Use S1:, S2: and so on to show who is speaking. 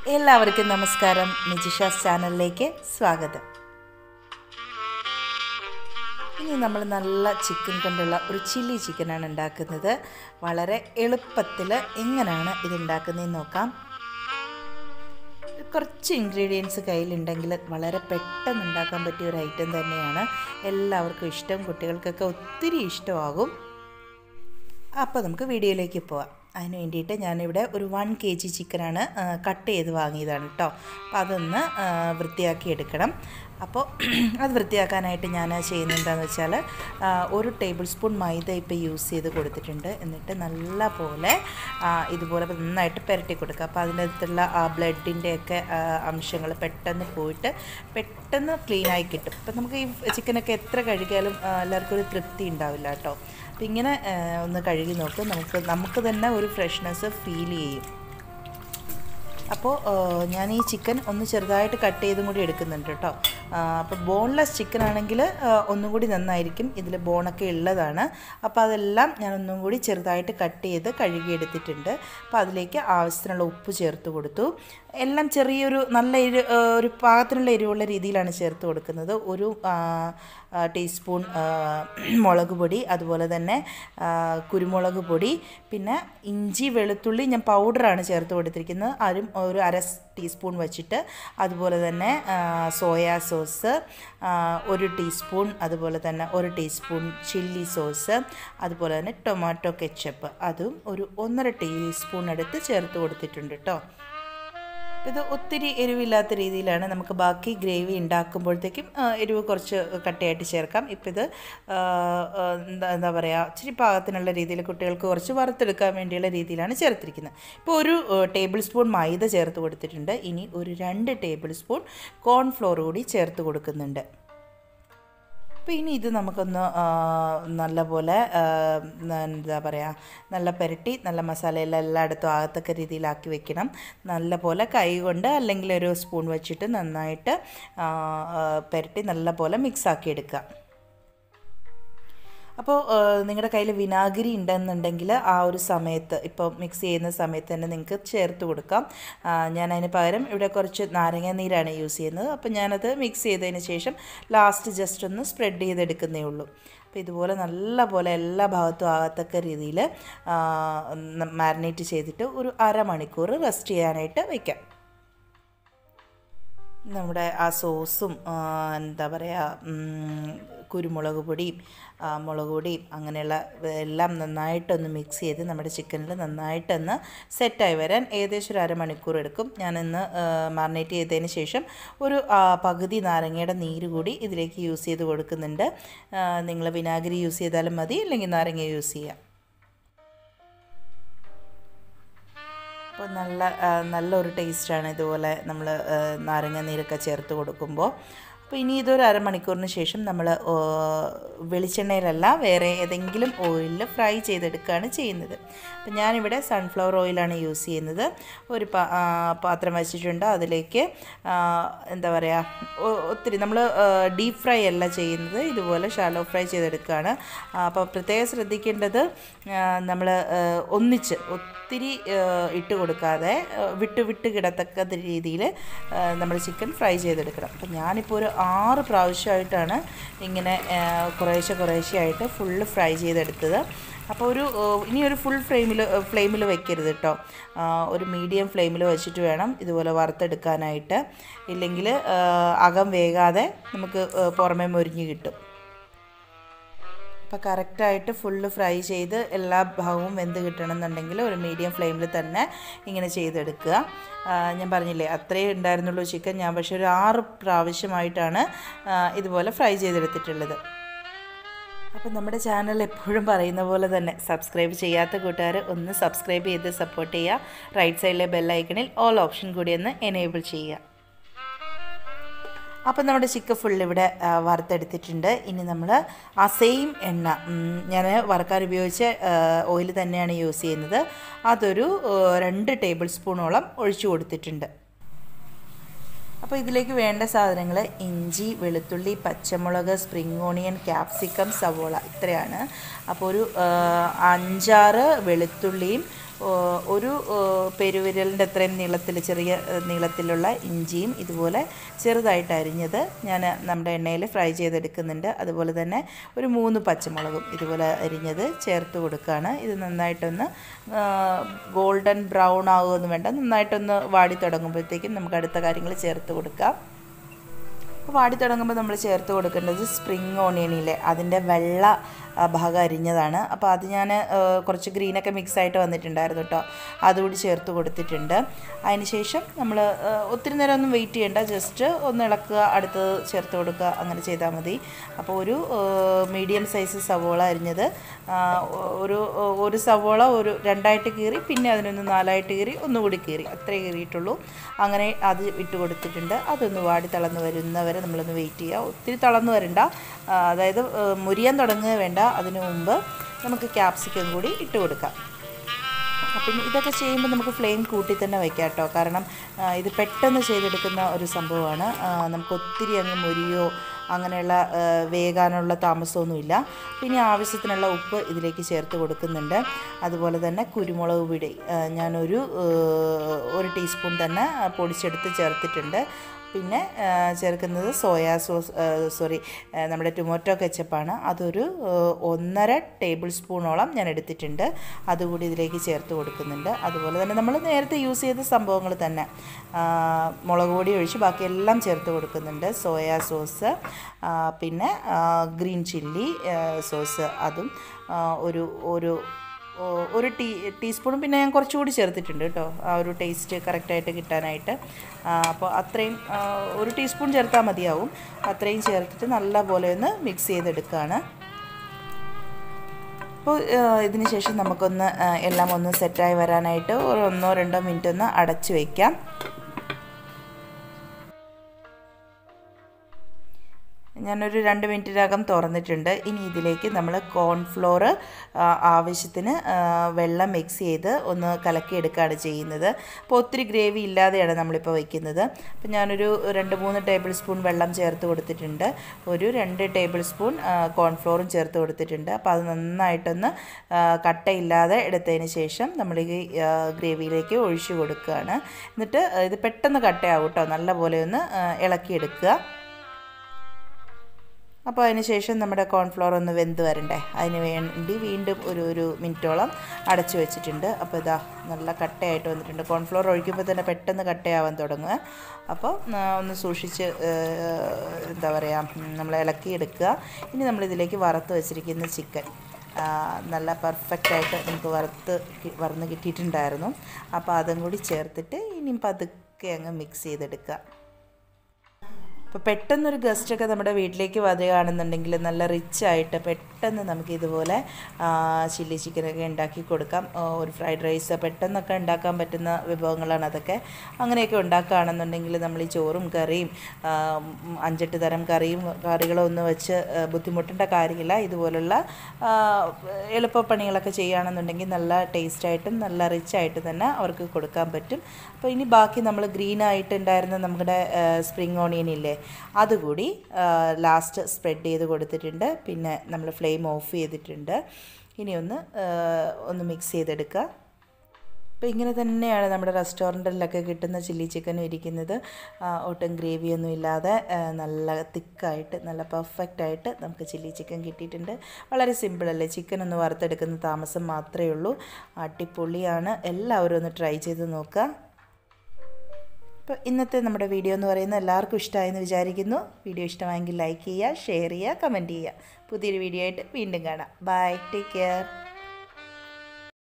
S1: എല്ലാവർക്കും നമസ്കാരം നിജിഷാസ് ചാനലിലേക്ക് സ്വാഗതം ഇനി നമ്മൾ നല്ല ചിക്കൻ കൊണ്ടുള്ള ഒരു ചില്ലി ചിക്കനാണ് ഉണ്ടാക്കുന്നത് വളരെ എളുപ്പത്തിൽ എങ്ങനെയാണ് ഇത് ഉണ്ടാക്കുന്നതെന്ന് നോക്കാം കുറച്ച് ഇൻഗ്രീഡിയൻസ് കയ്യിലുണ്ടെങ്കിൽ വളരെ പെട്ടെന്ന് ഉണ്ടാക്കാൻ പറ്റിയ ഒരു ഐറ്റം തന്നെയാണ് എല്ലാവർക്കും ഇഷ്ടം കുട്ടികൾക്കൊക്കെ ഒത്തിരി ഇഷ്ടമാകും അപ്പോൾ നമുക്ക് വീഡിയോയിലേക്ക് പോവാം അതിന് വേണ്ടിയിട്ട് ഞാനിവിടെ ഒരു വൺ കെ ജി ചിക്കനാണ് കട്ട് ചെയ്ത് വാങ്ങിയതാണ് കേട്ടോ അപ്പോൾ അതൊന്ന് വൃത്തിയാക്കി എടുക്കണം അപ്പോൾ അത് വൃത്തിയാക്കാനായിട്ട് ഞാൻ ചെയ്യുന്നത് എന്താണെന്ന് വെച്ചാൽ ഒരു ടേബിൾ സ്പൂൺ മൈദ ഇപ്പോൾ യൂസ് ചെയ്ത് കൊടുത്തിട്ടുണ്ട് എന്നിട്ട് നല്ല പോലെ ഇതുപോലെ നന്നായിട്ട് പുരട്ടി കൊടുക്കുക അപ്പോൾ അതിൻ്റെ അകത്തുള്ള ആ ബ്ലഡിൻ്റെയൊക്കെ അംശങ്ങൾ പെട്ടെന്ന് പോയിട്ട് പെട്ടെന്ന് ക്ലീനായി കിട്ടും അപ്പം നമുക്ക് ഈ ചിക്കനൊക്കെ എത്ര കഴുകിയാലും എല്ലാവർക്കും ഒരു തൃപ്തി ഉണ്ടാവില്ല കേട്ടോ അപ്പം ഇങ്ങനെ ഒന്ന് കഴുകി നോക്ക് നമുക്ക് നമുക്ക് തന്നെ ഒരു ഫ്രഷ്നെസ് ഫീൽ ചെയ്യും അപ്പോൾ ഞാൻ ഈ ചിക്കൻ ഒന്ന് ചെറുതായിട്ട് കട്ട് ചെയ്തും കൂടി എടുക്കുന്നുണ്ട് കേട്ടോ അപ്പോൾ ബോൺലെസ് ചിക്കൻ ആണെങ്കിൽ ഒന്നും കൂടി നന്നായിരിക്കും ഇതിൽ ബോണൊക്കെ ഉള്ളതാണ് അപ്പോൾ അതെല്ലാം ഞാൻ ഒന്നും കൂടി ചെറുതായിട്ട് കട്ട് ചെയ്ത് കഴുകിയെടുത്തിട്ടുണ്ട് അപ്പോൾ അതിലേക്ക് ആവശ്യത്തിനുള്ള ഉപ്പ് ചേർത്ത് കൊടുത്തു എല്ലാം ചെറിയൊരു നല്ല എരി ഒരു പാകത്തിനുള്ള എരിവുള്ള രീതിയിലാണ് ചേർത്ത് കൊടുക്കുന്നത് ഒരു ടീസ്പൂൺ മുളക് പൊടി അതുപോലെ തന്നെ കുരുമുളക് പൊടി പിന്നെ ഇഞ്ചി വെളുത്തുള്ളി ഞാൻ പൗഡറാണ് ചേർത്ത് കൊടുത്തിരിക്കുന്നത് അതും ഒരു അര ടീസ്പൂൺ വെച്ചിട്ട് അതുപോലെ തന്നെ സോയാ സോസ് ഒരു ടീസ്പൂൺ അതുപോലെ തന്നെ ഒരു ടീസ്പൂൺ ചില്ലി സോസ് അതുപോലെ തന്നെ ടൊമാറ്റോ കെച്ചപ്പ് അതും ഒരു ഒന്നര ടീസ്പൂൺ എടുത്ത് ചേർത്ത് കൊടുത്തിട്ടുണ്ട് കേട്ടോ ഇത് ഒത്തിരി എരിവില്ലാത്ത രീതിയിലാണ് നമുക്ക് ബാക്കി ഗ്രേവി ഉണ്ടാക്കുമ്പോഴത്തേക്കും എരിവ് കുറച്ച് കട്ടയായിട്ട് ചേർക്കാം ഇപ്പം ഇത് എന്താ എന്താ പറയുക ഇച്ചിരി പാകത്തിനുള്ള രീതിയിൽ കുട്ടികൾക്ക് കുറച്ച് വറുത്തെടുക്കാൻ വേണ്ടിയുള്ള രീതിയിലാണ് ചേർത്തിരിക്കുന്നത് ഇപ്പോൾ ഒരു ടേബിൾ സ്പൂൺ മൈദ ചേർത്ത് കൊടുത്തിട്ടുണ്ട് ഇനി ഒരു രണ്ട് ടേബിൾ സ്പൂൺ കോൺഫ്ലോർ കൂടി ചേർത്ത് കൊടുക്കുന്നുണ്ട് അപ്പോൾ ഇനി ഇത് നമുക്കൊന്ന് നല്ലപോലെ എന്താ പറയുക നല്ല പുരട്ടി നല്ല മസാലയെല്ലാം എല്ലായിടത്തും ആകത്തക്ക രീതിയിലാക്കി വെക്കണം നല്ലപോലെ കൈ കൊണ്ട് അല്ലെങ്കിൽ ഒരു സ്പൂൺ വെച്ചിട്ട് നന്നായിട്ട് പുരട്ടി നല്ലപോലെ മിക്സാക്കി എടുക്കുക അപ്പോൾ നിങ്ങളുടെ കയ്യിൽ വിനാഗിരി ഉണ്ടെന്നുണ്ടെങ്കിൽ ആ ഒരു സമയത്ത് ഇപ്പോൾ മിക്സ് ചെയ്യുന്ന സമയത്ത് തന്നെ നിങ്ങൾക്ക് ചേർത്ത് കൊടുക്കാം ഞാൻ അതിന് പകരം ഇവിടെ കുറച്ച് നാരങ്ങ നീരാണ് യൂസ് ചെയ്യുന്നത് അപ്പോൾ ഞാനത് മിക്സ് ചെയ്തതിന് ശേഷം ലാസ്റ്റ് ജസ്റ്റ് ഒന്ന് സ്പ്രെഡ് ചെയ്തെടുക്കുന്നേ ഉള്ളൂ അപ്പോൾ ഇതുപോലെ നല്ല പോലെ എല്ലാ ഭാഗത്തും ആകത്തക്ക രീതിയിൽ മാരിനേറ്റ് ചെയ്തിട്ട് ഒരു അരമണിക്കൂർ റെസ്റ്റ് ചെയ്യാനായിട്ട് വയ്ക്കാം നമ്മുടെ ആ സോസും എന്താ പറയുക കുരുമുളക് പൊടിയും മുളക് പൊടിയും അങ്ങനെയുള്ള എല്ലാം നന്നായിട്ടൊന്ന് മിക്സ് ചെയ്ത് നമ്മുടെ ചിക്കനിൽ നന്നായിട്ടൊന്ന് സെറ്റായി വരാൻ ഏകദേശം ഒരു അരമണിക്കൂർ എടുക്കും ഞാനിന്ന് മാറിനേറ്റ് ചെയ്തതിന് ശേഷം ഒരു പകുതി നാരങ്ങയുടെ നീര് കൂടി ഇതിലേക്ക് യൂസ് ചെയ്ത് കൊടുക്കുന്നുണ്ട് നിങ്ങൾ വിനാഗിരി യൂസ് ചെയ്താലും മതി അല്ലെങ്കിൽ നാരങ്ങ യൂസ് ചെയ്യാം അപ്പോൾ നല്ല നല്ലൊരു ടേസ്റ്റാണ് ഇതുപോലെ നമ്മൾ നാരങ്ങ നീരൊക്കെ ചേർത്ത് കൊടുക്കുമ്പോൾ അപ്പോൾ ഇനി ഇതൊരു അരമണിക്കൂറിന് ശേഷം നമ്മൾ വെളിച്ചെണ്ണയിലല്ല വേറെ ഏതെങ്കിലും ഓയിലിൽ ഫ്രൈ ചെയ്തെടുക്കുകയാണ് ചെയ്യുന്നത് അപ്പോൾ ഞാനിവിടെ സൺഫ്ലവർ ഓയിലാണ് യൂസ് ചെയ്യുന്നത് ഒരു പാത്രം വെച്ചിട്ടുണ്ട് അതിലേക്ക് എന്താ പറയുക ഒത്തിരി നമ്മൾ ഡീപ്പ് ഫ്രൈ അല്ല ചെയ്യുന്നത് ഇതുപോലെ ഷാലോ ഫ്രൈ ചെയ്തെടുക്കുകയാണ് അപ്പോൾ പ്രത്യേകം ശ്രദ്ധിക്കേണ്ടത് നമ്മൾ ഒന്നിച്ച് ഒത്തിരി ഇട്ട് കൊടുക്കാതെ വിട്ട് വിട്ട് കിടത്തക്ക രീതിയിൽ നമ്മൾ ചിക്കൻ ഫ്രൈ ചെയ്തെടുക്കണം അപ്പം ഞാനിപ്പോൾ ഒരു ആറ് പ്രാവശ്യമായിട്ടാണ് ഇങ്ങനെ കുറേശ്ശെ കുറേശ്ശെ ആയിട്ട് ഫുള്ള് ഫ്രൈ ചെയ്തെടുത്തത് അപ്പോൾ ഒരു ഇനി ഒരു ഫുൾ ഫ്ലെയിമിൽ ഫ്ലെയിമിൽ വെക്കരുത് കേട്ടോ ഒരു മീഡിയം ഫ്ലെയിമിൽ വെച്ചിട്ട് വേണം ഇതുപോലെ വറുത്തെടുക്കാനായിട്ട് ഇല്ലെങ്കിൽ അകം വേകാതെ നമുക്ക് പുറമേ മൊരിഞ്ഞ് കിട്ടും അപ്പോൾ കറക്റ്റായിട്ട് ഫുള്ള് ഫ്രൈ ചെയ്ത് എല്ലാ ഭാഗവും വെന്ത് കിട്ടണമെന്നുണ്ടെങ്കിൽ ഒരു മീഡിയം ഫ്ലെയിമിൽ തന്നെ ഇങ്ങനെ ചെയ്തെടുക്കുക ഞാൻ പറഞ്ഞില്ലേ അത്രയേ ഉണ്ടായിരുന്നുള്ളൂ ചിക്കൻ ഞാൻ പക്ഷേ ഒരു ആറ് പ്രാവശ്യമായിട്ടാണ് ഇതുപോലെ ഫ്രൈ ചെയ്തെടുത്തിട്ടുള്ളത് അപ്പോൾ നമ്മുടെ ചാനൽ എപ്പോഴും പറയുന്ന പോലെ തന്നെ സബ്സ്ക്രൈബ് ചെയ്യാത്ത കൂട്ടുകാർ ഒന്ന് സബ്സ്ക്രൈബ് ചെയ്ത് സപ്പോർട്ട് ചെയ്യുക റൈറ്റ് സൈഡിലെ ബെല്ലൈക്കണിൽ ഓൾ ഓപ്ഷൻ കൂടി ഒന്ന് എനേബിൾ ചെയ്യുക അപ്പം നമ്മുടെ ചിക്കൻ ഫുൾ ഇവിടെ വറുത്തെടുത്തിട്ടുണ്ട് ഇനി നമ്മൾ ആ സെയിം എണ്ണ ഞാൻ വറുക്കാൻ ഉപയോഗിച്ച ഓയിൽ തന്നെയാണ് യൂസ് ചെയ്യുന്നത് അതൊരു രണ്ട് ടേബിൾ സ്പൂണോളം ഒഴിച്ചു കൊടുത്തിട്ടുണ്ട് അപ്പോൾ ഇതിലേക്ക് വേണ്ട സാധനങ്ങൾ ഇഞ്ചി വെളുത്തുള്ളി പച്ചമുളക് സ്പ്രിംഗ് ഓണിയൻ ക്യാപ്സിക്കം സവോള ഇത്രയാണ് അപ്പോൾ ഒരു ആ, അഞ്ചാറ് വെളുത്തുള്ളിയും ഒരു പെരുവിരലിൻ്റെ അത്രയും നീളത്തിൽ ചെറിയ നീളത്തിലുള്ള ഇഞ്ചിയും ഇതുപോലെ ചെറുതായിട്ട് അരിഞ്ഞത് ഞാൻ നമ്മുടെ എണ്ണയിൽ ഫ്രൈ ചെയ്തെടുക്കുന്നുണ്ട് അതുപോലെ തന്നെ ഒരു മൂന്ന് പച്ചമുളകും ഇതുപോലെ അരിഞ്ഞത് ചേർത്ത് കൊടുക്കുകയാണ് ഇത് നന്നായിട്ടൊന്ന് ഗോൾഡൻ ബ്രൗൺ ആകുമെന്ന് വേണ്ട നന്നായിട്ടൊന്ന് വാടി തുടങ്ങുമ്പോഴത്തേക്കും നമുക്ക് അടുത്ത കാര്യങ്ങൾ ചേർത്ത് കൊടുക്കാം അപ്പോൾ വാടി തുടങ്ങുമ്പോൾ നമ്മൾ ചേർത്ത് കൊടുക്കേണ്ടത് സ്പ്രിങ് ഓണിയനിലെ അതിൻ്റെ വെള്ള ഭാഗം അരിഞ്ഞതാണ് അപ്പോൾ അത് ഞാൻ കുറച്ച് ഗ്രീനൊക്കെ മിക്സ് ആയിട്ട് വന്നിട്ടുണ്ടായിരുന്നു കേട്ടോ അതുകൂടി ചേർത്ത് കൊടുത്തിട്ടുണ്ട് അതിനുശേഷം നമ്മൾ ഒത്തിരി നേരം ഒന്നും വെയിറ്റ് ചെയ്യേണ്ട ജസ്റ്റ് ഒന്ന് ഇളക്കുക അടുത്തത് ചേർത്ത് കൊടുക്കുക അങ്ങനെ ചെയ്താൽ മതി അപ്പോൾ ഒരു മീഡിയം സൈസ് സവോള അരിഞ്ഞത് ഒരു ഒരു സവോള ഒരു രണ്ടായിട്ട് കീറി പിന്നെ അതിനൊന്ന് നാലായിട്ട് കീറി ഒന്നുകൂടി കീറി അത്രേ കീറിയിട്ടുള്ളൂ അങ്ങനെ അത് ഇട്ട് കൊടുത്തിട്ടുണ്ട് അതൊന്ന് വാടി തളർന്ന് വരുന്നവരെ നമ്മളൊന്ന് വെയിറ്റ് ചെയ്യുക ഒത്തിരി തളർന്ന് വരണ്ട അതായത് മുരിയാൻ തുടങ്ങുക വേണ്ട അതിനു മുമ്പ് നമുക്ക് ക്യാപ്സിക്കം കൂടി ഇട്ട് കൊടുക്കാം അപ്പം ഇതൊക്കെ ചെയ്യുമ്പോൾ നമുക്ക് ഫ്ലെയിം കൂട്ടി തന്നെ വയ്ക്കാം കേട്ടോ കാരണം ഇത് പെട്ടെന്ന് ചെയ്തെടുക്കുന്ന ഒരു സംഭവമാണ് നമുക്ക് ഒത്തിരി അങ്ങ് മുരിയോ അങ്ങനെയുള്ള വേകാനുള്ള താമസമൊന്നുമില്ല പിന്നെ ആവശ്യത്തിനുള്ള ഉപ്പ് ഇതിലേക്ക് ചേർത്ത് കൊടുക്കുന്നുണ്ട് അതുപോലെ തന്നെ കുരുമുളക് പൊടി ഞാനൊരു ഒരു ടീസ്പൂൺ തന്നെ പൊടിച്ചെടുത്ത് ചേർത്തിട്ടുണ്ട് പിന്നെ ചേർക്കുന്നത് സോയാ സോസ് സോറി നമ്മുടെ ടൊമാറ്റോ കെച്ചപ്പാണ് അതൊരു ഒന്നര ടേബിൾ സ്പൂണോളം ഞാൻ എടുത്തിട്ടുണ്ട് അതുകൂടി ഇതിലേക്ക് ചേർത്ത് കൊടുക്കുന്നുണ്ട് അതുപോലെ തന്നെ നമ്മൾ നേരത്തെ യൂസ് ചെയ്ത സംഭവങ്ങൾ തന്നെ മുളക് പൊടി ഒഴിച്ച് ബാക്കിയെല്ലാം ചേർത്ത് കൊടുക്കുന്നുണ്ട് സോയാ സോസ് പിന്നെ ഗ്രീൻ ചില്ലി സോസ് അതും ഒരു ഒരു ഒരു ടീ ടീസ്പൂണും പിന്നെ ഞാൻ കുറച്ചുകൂടി ചേർത്തിട്ടുണ്ട് കേട്ടോ ആ ഒരു ടേസ്റ്റ് കറക്റ്റായിട്ട് കിട്ടാനായിട്ട് അപ്പോൾ അത്രയും ഒരു ടീസ്പൂൺ ചേർത്താൽ മതിയാവും അത്രയും ചേർത്തിട്ട് നല്ല പോലെ ഒന്ന് മിക്സ് ചെയ്തെടുക്കുകയാണ് അപ്പോൾ ഇതിന് ശേഷം നമുക്കൊന്ന് എല്ലാം ഒന്ന് സെറ്റായി വരാനായിട്ട് ഒരു ഒന്നോ രണ്ടോ മിനിറ്റ് ഒന്ന് അടച്ചു വയ്ക്കാം ഞാനൊരു രണ്ട് മിനിറ്റിനകം തുറന്നിട്ടുണ്ട് ഇനി ഇതിലേക്ക് നമ്മൾ കോൺഫ്ലോർ ആവശ്യത്തിന് വെള്ളം മിക്സ് ചെയ്ത് ഒന്ന് കലക്കിയെടുക്കുകയാണ് ചെയ്യുന്നത് അപ്പോൾ ഒത്തിരി ഗ്രേവി ഇല്ലാതെയാണ് നമ്മളിപ്പോൾ വയ്ക്കുന്നത് അപ്പോൾ ഞാനൊരു രണ്ട് മൂന്ന് ടേബിൾ സ്പൂൺ വെള്ളം ചേർത്ത് കൊടുത്തിട്ടുണ്ട് ഒരു രണ്ട് ടേബിൾ സ്പൂൺ കോൺഫ്ലോറും ചേർത്ത് കൊടുത്തിട്ടുണ്ട് അപ്പോൾ അത് നന്നായിട്ടൊന്ന് കട്ടയില്ലാതെ എടുത്തതിന് ശേഷം നമ്മൾ ഈ ഗ്രേവിയിലേക്ക് ഒഴിച്ചു കൊടുക്കുകയാണ് എന്നിട്ട് ഇത് പെട്ടെന്ന് കട്ടയാവും കേട്ടോ നല്ലപോലെ ഒന്ന് ഇളക്കിയെടുക്കുക അപ്പോൾ അതിന് ശേഷം നമ്മുടെ കോൺഫ്ലോർ ഒന്ന് വെന്ത് വരണ്ടേ അതിന് വേണ്ടി വീണ്ടും ഒരു ഒരു മിനിറ്റോളം അടച്ചു വെച്ചിട്ടുണ്ട് അപ്പോൾ ഇതാ നല്ല കട്ടയായിട്ട് വന്നിട്ടുണ്ട് കോൺഫ്ലോർ ഒഴിക്കുമ്പോൾ തന്നെ പെട്ടെന്ന് കട്ടയാവാൻ തുടങ്ങുക അപ്പോൾ ഒന്ന് സൂക്ഷിച്ച് എന്താ പറയുക നമ്മൾ ഇളക്കിയെടുക്കുക ഇനി നമ്മളിതിലേക്ക് വറുത്ത് വെച്ചിരിക്കുന്ന ചിക്കൻ നല്ല പെർഫെക്റ്റായിട്ട് നമുക്ക് വറുത്ത് വറന്ന് കിട്ടിയിട്ടുണ്ടായിരുന്നു അപ്പോൾ അതും കൂടി ചേർത്തിട്ട് ഇനിയും പതുക്കെ അങ്ങ് മിക്സ് ചെയ്തെടുക്കുക അപ്പോൾ പെട്ടെന്നൊരു ഗസ്റ്റൊക്കെ നമ്മുടെ വീട്ടിലേക്ക് വരികയാണെന്നുണ്ടെങ്കിൽ നല്ല റിച്ച് ആയിട്ട് പെട്ടെന്ന് നമുക്ക് ഇതുപോലെ ചില്ലി ചിക്കനൊക്കെ ഉണ്ടാക്കി കൊടുക്കാം ഒരു ഫ്രൈഡ് റൈസ് പെട്ടെന്നൊക്കെ ഉണ്ടാക്കാൻ പറ്റുന്ന വിഭവങ്ങളാണ് അതൊക്കെ അങ്ങനെയൊക്കെ ഉണ്ടാക്കുകയാണെന്നുണ്ടെങ്കിൽ നമ്മൾ ഈ ചോറും കറിയും അഞ്ചെട്ട് തരം കറിയും കറികളൊന്നും വെച്ച് ബുദ്ധിമുട്ടേണ്ട കാര്യമില്ല ഇതുപോലുള്ള എളുപ്പപ്പണികളൊക്കെ ചെയ്യുകയാണെന്നുണ്ടെങ്കിൽ നല്ല ടേസ്റ്റായിട്ടും നല്ല റിച്ചായിട്ട് തന്നെ അവർക്ക് കൊടുക്കാൻ പറ്റും അപ്പോൾ ഇനി ബാക്കി നമ്മൾ ഗ്രീൻ ആയിട്ടുണ്ടായിരുന്ന നമ്മുടെ സ്പ്രിങ് ഓണിയൻ ഇല്ലേ അതുകൂടി ലാസ്റ്റ് സ്പ്രെഡ് ചെയ്ത് കൊടുത്തിട്ടുണ്ട് പിന്നെ നമ്മൾ ഫ്ലെയിം ഓഫ് ചെയ്തിട്ടുണ്ട് ഇനി ഒന്ന് ഒന്ന് മിക്സ് ചെയ്തെടുക്കുക അപ്പോൾ ഇങ്ങനെ തന്നെയാണ് നമ്മുടെ റെസ്റ്റോറൻറ്റിലൊക്കെ കിട്ടുന്ന ചില്ലി ചിക്കനും ഇരിക്കുന്നത് ഒട്ടും ഗ്രേവിയൊന്നും ഇല്ലാതെ നല്ല തിക്കായിട്ട് നല്ല പെർഫെക്റ്റ് ആയിട്ട് നമുക്ക് ചില്ലി ചിക്കൻ കിട്ടിയിട്ടുണ്ട് വളരെ സിമ്പിളല്ലേ ചിക്കൻ ഒന്ന് വറുത്തെടുക്കുന്ന താമസം മാത്രമേ ഉള്ളൂ അടിപൊളിയാണ് എല്ലാവരും ഒന്ന് ട്രൈ ചെയ്ത് നോക്കുക അപ്പോൾ ഇന്നത്തെ നമ്മുടെ വീഡിയോ എന്ന് പറയുന്നത് എല്ലാവർക്കും ഇഷ്ടമായെന്ന് വിചാരിക്കുന്നു വീഡിയോ ഇഷ്ടമായെങ്കിൽ ലൈക്ക് ചെയ്യുക ഷെയർ ചെയ്യുക കമൻറ്റ് ചെയ്യുക പുതിയൊരു വീഡിയോ ആയിട്ട് വീണ്ടും കാണാം ബൈ ടേക്ക് കെയർ